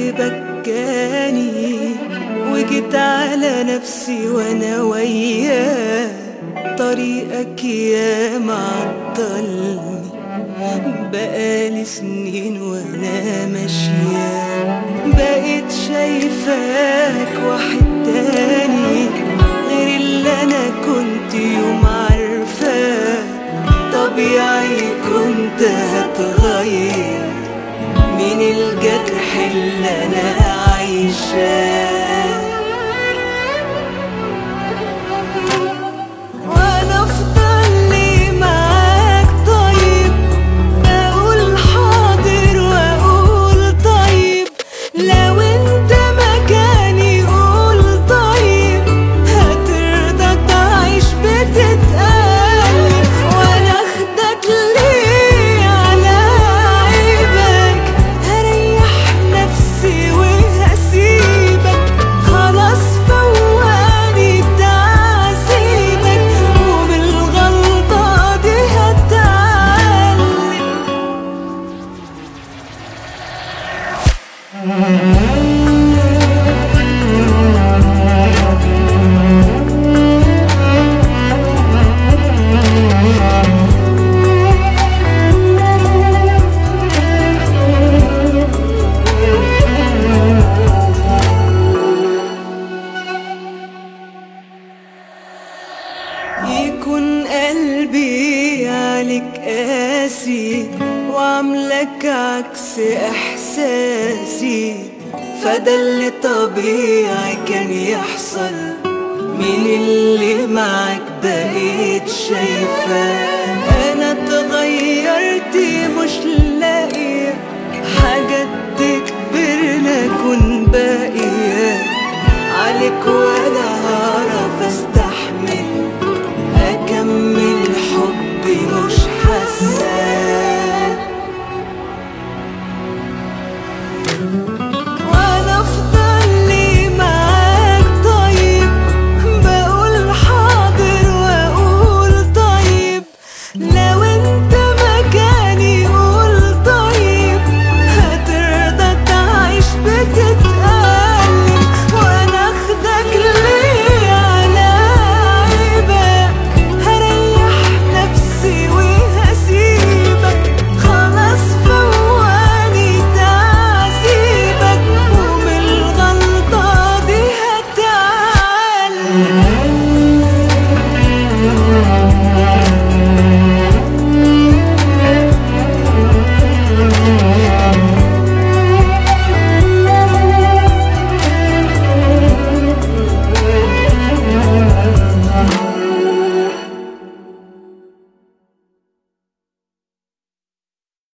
اللي بكاني وجيت على نفسي وانا وياه طريقك يا معطلني بقالي سنين وانا ماشية بقيت شايفاك واحد تاني غير اللي انا كنت يوم عارفاه طبيعي كنت هتغير من الجرح اللي انا عايشاه وانا افضل لي معاك طيب بقول حاضر واقول طيب لو انت مكاني قول طيب هترضى تعيش بتتقلب وانا اخدك ليه على عيبك هريح نفسي وهسيبك خلاص فواني بتعذيبك وبالغلطة دي هتعلم يكون قلبي عليك قاسي وعاملك عكس احساسي فده اللي طبيعي كان يحصل من اللي معاك بقيت شايفة انا اتغيرت مش لاقية حاجة تجبرنا اكون باقية عليك وانا